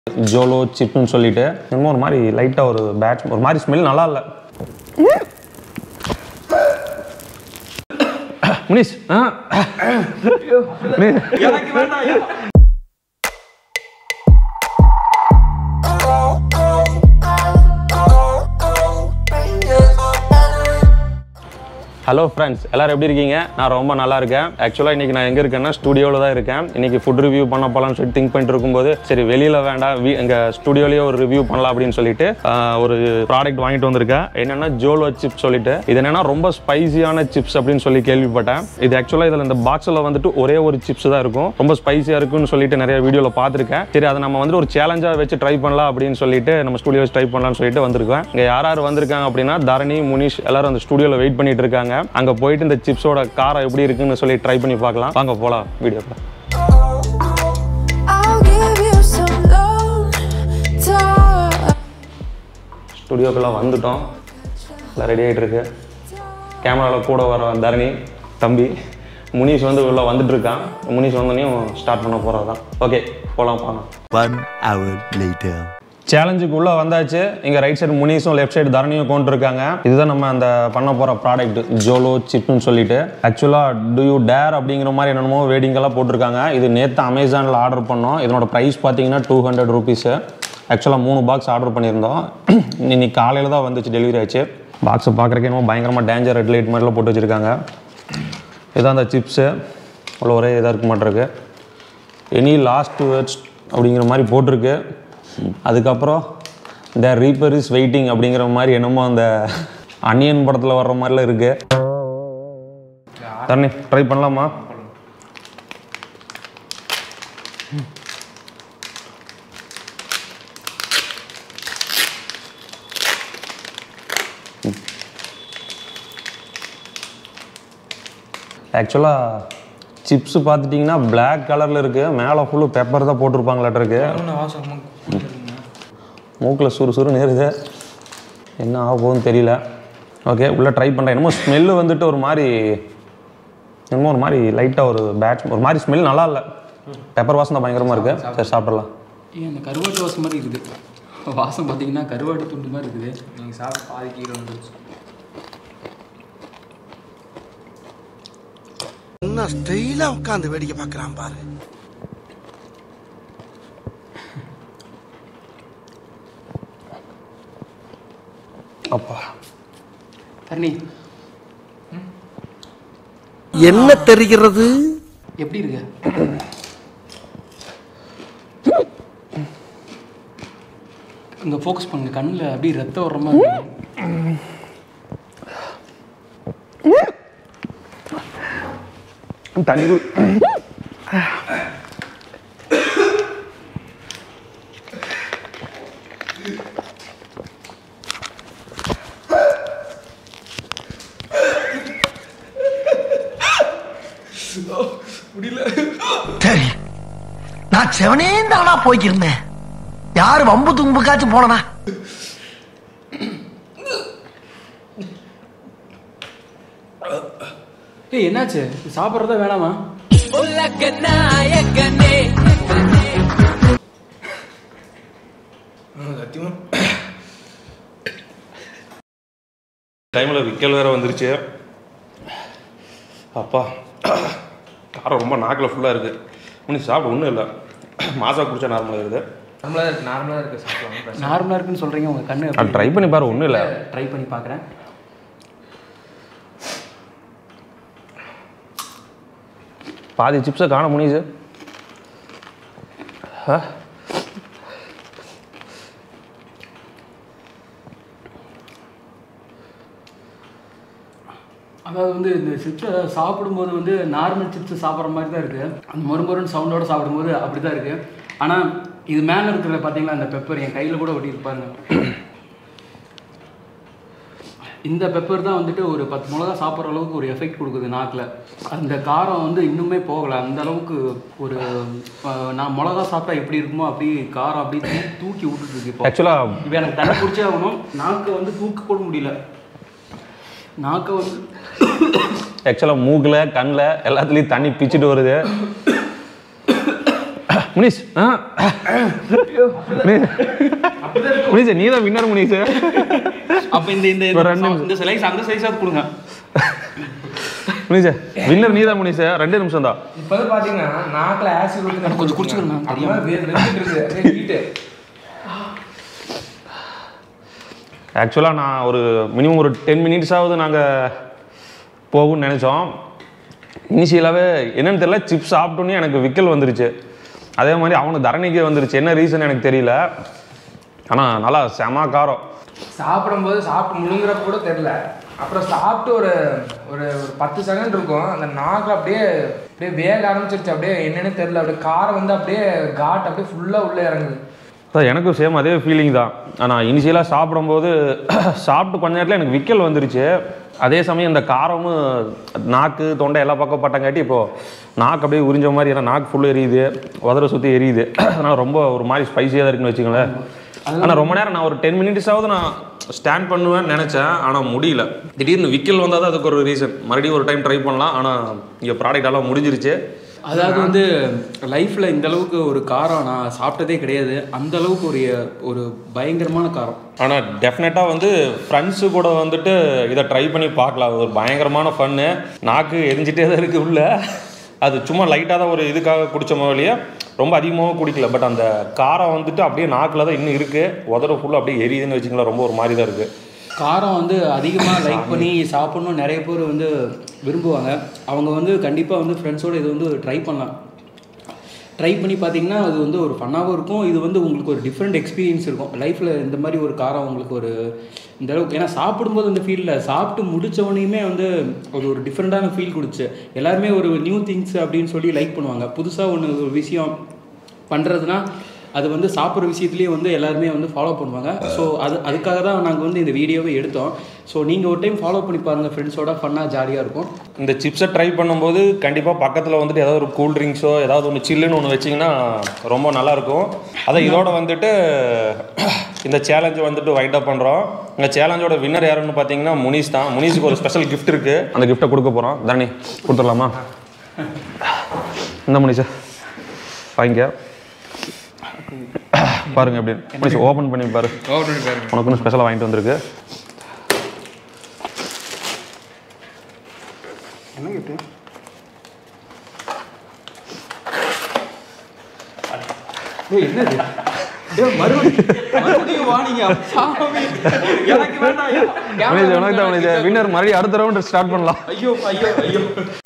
ஜோலோ சிப்னு சொல்லிட்டு என்னமோ ஒரு மாதிரி லைட்டாக ஒரு பேட் ஒரு மாதிரி ஸ்மெல் நல்லா இல்லை முனிஷ் ஆ முனிஷ். ஹலோ ஃப்ரெண்ட்ஸ் எல்லாரும் எப்படி இருக்கீங்க நான் ரொம்ப நல்லா இருக்கேன் ஆக்சுவலாக இன்னைக்கு நான் எங்கே இருக்கேன்னா ஸ்டுடியோவில் தான் இருக்கேன் இன்னைக்கு ஃபுட் ரிவ்யூ பண்ண போகலான்னு சொல்லிட்டு திங்க் பண்ணிட்டு இருக்கும்போது சரி வெளியில் வேண்டாம் வீ எங்கள் ஸ்டுடியோலேயே ஒரு ரிவ்யூ பண்ணலாம் அப்படின்னு சொல்லிட்டு ஆஹ், ஒரு ப்ராடக்ட் வாங்கிட்டு வந்திருக்கேன் என்னென்னா ஜோலோ சிப்ஸ் சொல்லிட்டு இது என்னென்னா ரொம்ப ஸ்பைசியான சிப்ஸ் அப்படின்னு சொல்லி கேள்விப்பட்டேன் இது ஆக்சுவலாக இதில் இந்த பாக்ஸில் வந்துட்டு ஒரே ஒரு சிப்ஸ் தான் இருக்கும் ரொம்ப ஸ்பைசியாக இருக்குன்னு சொல்லிட்டு நிறைய வீடியோவில் பார்த்துருக்கேன் சரி அதை நம்ம வந்துட்டு ஒரு சேலஞ்சாக வச்சு ட்ரை பண்ணலாம் அப்படின்னு சொல்லிட்டு நம்ம ஸ்டுடியோ ட்ரை பண்ணலாம்னு சொல்லிட்டு வந்திருக்கேன் இங்கே யார் யார் வந்திருக்காங்க அப்படின்னா தரணி முனிஷ் எல்லாரும் அந்த ஸ்டுடியோவில் வெயிட் பண்ணிட்டு இருக்காங்க அங்கே போயிட்டு இந்த சிப்ஸோட காரம் எப்படி இருக்குன்னு சொல்லி ட்ரை பண்ணி பார்க்கலாம் வாங்க போகலாம் வீடியோக்குள்ள I'll give you some love, time. ஸ்டுடியோக்குள்ளே வந்துட்டோம் எல்லாம் ரெடி ஆகிட்டு இருக்கு கேமராவில் கூட வர தரணி தம்பி முனிஷ் வந்து உள்ள வந்துட்டு இருக்கான் முனிஷ் வந்தோடனையும் ஸ்டார்ட் பண்ண போகிறது தான் ஓகே போகலாம் போகலாம் One hour later. சேலஞ்சுக்கு உள்ள வந்தாச்சு இங்க ரைட் சைடு முனிஸும் லெஃப்ட் சைடு தரணியும் கொண்டு இருக்காங்க இதுதான் நம்ம அந்த பண்ண போற ப்ராடக்ட் ஜோலோ சிப்னு சொல்லிட்டு ஆக்சுவலா டு யூ டேர் அப்படிங்கிற மாதிரி என்னென்னமோ வேடிங் எல்லாம் போட்டிருக்காங்க இது நேற்று அமேசானில் ஆர்டர் பண்ணோம் இதனோட ப்ரைஸ் பார்த்தீங்கன்னா டூ ஹண்ட்ரட் ருபீஸு ஆக்சுவலாக மூணு பாக்ஸ் ஆர்டர் பண்ணியிருந்தோம் இன்னைக்கு காலையில் தான் வந்துச்சு டெலிவரி ஆச்சு பாக்ஸை பார்க்குறக்கு என்னமோ பயங்கரமாக டேஞ்சர் ரெட் லைட் மாதிரிலாம் போட்டு வச்சுருக்காங்க இதான் அந்த சிப்ஸு அவ்வளோ ஒரே இதாக இருக்க மாட்டிருக்கு எனி லாஸ்ட் வேர்ட்ஸ் அப்படிங்கிற மாதிரி போட்டிருக்கு அதுக்கப்புறம் த ரீப்பர் இஸ் வெயிட்டிங் அப்படிங்கிற மாதிரி என்னமோ அந்த அன்னியன் படத்தில் வர்ற மாதிரிலாம் இருக்கு தண்ணி ட்ரை பண்ணலாமா ஆக்சுவலாக சிப்ஸ் பார்த்துட்டிங்கன்னா பிளாக் கலரில் இருக்குது மேலே ஃபுல்லு பெப்பர் தான் போட்டிருப்பாங்களாட்டிருக்கு மூக்கில் சுறு சுறுன்னு ஏறுது என்ன ஆக போகுதுன்னு தெரியல ஓகே உள்ளே ட்ரை பண்ணுறேன் என்னமோ ஸ்மெல்லு வந்துட்டு ஒரு மாதிரி என்னமோ ஒரு மாதிரி லைட்டாக ஒரு பேட் ஒரு மாதிரி ஸ்மெல் நல்லா இல்லை பெப்பர் வாசம் தான் பயங்கரமாக இருக்குது சரி சாப்பிடலாம் ஏன் அந்த கருவாட்டு வாசம் மாதிரி இருக்குது வாசம் பார்த்தீங்கன்னா கருவாட்டு துண்டு மாதிரி இருக்குது நீங்கள் சாப்பிட்டு பாதி கீரை வந்துருச்சு என்ன ஸ்டைலா உட்காந்து வேடிக்கை பார்க்கறான் பாரு அப்பா தரணி என்ன தெரிகிறது எப்படி இருக்கு இங்கே ஃபோக்கஸ் பண்ணுங்க கண்ணில் அப்படியே ரத்தம் வர்ற மாதிரி இருக்கு. தண்ணி குடி. சரி நான் செவனே தானா போய்க்கிருந்தேன் யாரு வம்பு தும்புக்காச்சும் போனனா ஏய் என்னாச்சு இது சாப்பிட்றதா வேணாமா டைமில் விக்கல் வேறு வந்துருச்சு அப்பா காரம் ரொம்ப நாக்கில் ஃபுல்லாக இருக்குது இன்னும் சாப்பிட ஒன்றும் இல்லை மாசா குடிச்சா நார்மலாக இருக்குது நார்மலாக இருக்கு நார்மலாக இருக்கு சாப்பிடலாம் நார்மலாக இருக்குன்னு சொல்கிறீங்க உங்கள் கண்ணு அது ட்ரை பண்ணி பாரு ஒன்றும் இல்லை ட்ரை பண்ணி பார்க்குறேன் பாதி சிப்ஸை காண முடியுது ஆ அதாவது வந்து இந்த சிப்ஸை சாப்பிடும்போது வந்து நார்மல் சிப்ஸ் சாப்பிட்ற மாதிரி தான் இருக்குது அந்த மொறுமொறுன்னு சவுண்டோட சாப்பிடும்போது அப்படி தான் இருக்குது ஆனால் இது மேலே இருக்கிற பார்த்தீங்களா அந்த பெப்பர் என் கையில் கூட ஒட்டியிருப்பாங்க இந்த பெப்பர் தான் வந்துட்டு ஒரு பத்து மிளகா சாப்பிட்ற அளவுக்கு ஒரு எஃபெக்ட் கொடுக்குது நாக்கில் அந்த காரம் வந்து இன்னுமே போகலை அந்த அளவுக்கு ஒரு அஹ், நான் மிளகா சாப்பிட்டா எப்படி இருக்குமோ அப்படி காரம் அப்படி தூ- தூக்கி விட்டுட்டு இருக்கு இப்போ ஆக்சுவலாக இப்போ எனக்கு தண்ணி குடிச்சே ஆகணும் நாக்கை வந்து தூக்க கூட முடியல நாக்கை வந்து ஆக்சுவலாக மூக்கில் கண்ணில் எல்லாத்துலேயும் தண்ணி பிச்சுட்டு வருது முனிஷ் ஆ முனிஷ் நீ தான் வின்னர் முனிஷ் அப்ப இந்த இந்த ஒரு ரெண்டு இந்த- இந்த சைஸ் அந்த சைஸா கொடுங்க முனிஷ் வின்னர் நீ தான் முனிஷ் ரெண்டு நிமிஷம் தான் இப்போ வந்து பாத்தீங்கன்னா நாக்கில் ஆசிட் ஊற்றி கொஞ்சம் குடிச்சுக்கிறேன் நான், தெரியாம. வெந்துட்டு இருக்கு அப்படியே ஹீட்டு ஆக்சுவலாக நான் ஒரு மினிமம் ஒரு டென் மினிட்ஸாவது நாங்கள் போகும்னு நினச்சோம் இனிஷியலாகவே என்னன்னு தெரியல சிப்ஸ் சாப்பிட்டோன்னே எனக்கு விக்கல் வந்துருச்சு அதே மாதிரி அவனுக்கு தரணிக்கே வந்துருச்சு என்ன ரீசன் எனக்கு தெரியல ஆனால் நல்லா செம காரம் சாப்பிடும்போது சாப்பிட்டு முழுங்குறப்ப கூட தெரில அப்புறம் சாப்பிட்டு ஒரு ஒரு ஒரு பத்து செகண்ட் இருக்கும் அந்த நாக்கு அப்படியே அப்படியே வேக ஆரம்பிச்சிருச்சு அப்படியே என்னன்னு தெரில அப்படியே காரம் வந்து அப்படியே காட் அப்படியே ஃபுல்லாக உள்ளே இறங்குது அதான் எனக்கும் சேம் அதே ஃபீலிங் தான் ஆனால் இனிஷியலாக சாப்பிடும்போது சாப்பிட்டு கொஞ்ச நேரத்தில் எனக்கு விக்கல் வந்துருச்சு அதே சமயம் இந்த காரமும் நாக்கு தொண்டை எல்லா பக்கம் பட்டங்காட்டி இப்போது நாக்கு அப்படியே உறிஞ்ச மாதிரி ஏன்னா நாக்கு ஃபுல்லு எரியுது உதற சுற்றி எரியுது அதனால் ரொம்ப ஒரு மாதிரி ஸ்பைசியாக தான் இருக்குன்னு வச்சுக்கோங்களேன் ஆனால் ரொம்ப நேரம் நான் ஒரு டென் மினிட்ஸாவது நான் ஸ்டாண்ட் பண்ணுவேன்னு நினச்சேன் ஆனால் முடியல திடீர்னு விக்கல் வந்தால் தான் அதுக்கு ஒரு ரீசன் மறுபடியும் ஒரு டைம் ட்ரை பண்ணலாம் ஆனால் இங்கே ப்ராடக்ட் எல்லாம் முடிஞ்சிருச்சு அதாவது வந்து லைஃப்ல இந்த அளவுக்கு ஒரு காரம் நான் சாப்பிட்டதே கிடையாது அந்த அளவுக்கு ஒரு ஒரு பயங்கரமான காரம் ஆனால் டெஃபினட்டாக வந்து ஃப்ரெண்ட்ஸு கூட வந்துட்டு இதை ட்ரை பண்ணி பார்க்கலாம் அது ஒரு பயங்கரமான ஃபன்னு நாக்கு எரிஞ்சிட்டே தான் இருக்குது உள்ள அது சும்மா லைட்டாக தான் ஒரு இதுக்காக குடிச்ச வழியே ரொம்ப அதிகமாகவும் குடிக்கல பட் அந்த காரம் வந்துட்டு அப்படியே நாக்கில் தான் இன்னும் இருக்குது உதற ஃபுல்லாக அப்படியே எரியுதுன்னு வச்சுங்களேன் ரொம்ப ஒரு மாதிரி தான் இருக்குது காரம் வந்து அதிகமாக லைக் பண்ணி சாப்பிடணும் நிறைய பேர் வந்து விரும்புவாங்க அவங்க வந்து கண்டிப்பாக வந்து ஃப்ரெண்ட்ஸோடு இது வந்து ட்ரை பண்ணலாம் ட்ரை பண்ணி பார்த்தீங்கன்னா அது வந்து ஒரு ஃபன்னாகவும் இருக்கும் இது வந்து உங்களுக்கு ஒரு டிஃப்ரெண்ட் எக்ஸ்பீரியன்ஸ் இருக்கும் லைஃப்பில் இந்த மாதிரி ஒரு காரம் உங்களுக்கு ஒரு இந்த அளவுக்கு ஏன்னா சாப்பிடும்போது அந்த ஃபீலில் சாப்பிட்டு முடிச்ச உடனேயுமே வந்து அது ஒரு டிஃப்ரெண்ட்டான ஃபீல் கொடுச்சு எல்லாருமே ஒரு நியூ திங்ஸ் அப்படின்னு சொல்லி லைக் பண்ணுவாங்க புதுசாக ஒன்று ஒரு விஷயம் பண்ணுறதுனா அது வந்து சாப்பிட்ற விஷயத்துலேயே வந்து எல்லாருமே வந்து ஃபாலோ பண்ணுவாங்க ஸோ அது அதுக்காக தான் நாங்கள் வந்து இந்த வீடியோவை எடுத்தோம் ஸோ நீங்கள் ஒரு டைம் ஃபாலோ பண்ணி பாருங்கள் ஃப்ரெண்ட்ஸோட ஃபன்னாக ஜாலியாக இருக்கும் இந்த சிப்ஸை ட்ரை பண்ணும்போது கண்டிப்பாக பக்கத்தில் வந்துட்டு ஏதாவது ஒரு கூல் ட்ரிங்க்ஸோ ஏதாவது ஒன்று சில்லுன்னு ஒன்று வச்சிங்கன்னா ரொம்ப நல்லாயிருக்கும் அதை இதோட வந்துட்டு இந்த சேலஞ்சை வந்துட்டு வைண்ட் அப் பண்ணுறோம் இந்த சேலஞ்சோட வின்னர் யாருன்னு பார்த்தீங்கன்னா முனிஷ் தான் முனிஷுக்கு ஒரு ஸ்பெஷல் கிஃப்ட் இருக்குது அந்த கிஃப்ட்டை கொடுக்க போகிறோம் தரணி கொடுத்துடலாமா இந்த முனிஷா வாங்கிக்க பாருங்க எப்படி முனிஷ் ஓப்பன் பண்ணி பாரு ஓப்பன் பாருங்க உனக்கு ஒன்று ஸ்பெஷலாக வாங்கிட்டு வந்திருக்கு மறுபடியும் வாணிங்க எனக்கு வேண்டாம் முனிஷ் உனக்கு தான் முனிஷ் வின்னர் மறுபடியும் அடுத்த ரவுண்ட் ஸ்டார்ட் பண்ணலாம் ஐயோ ஐயோ ஐயோ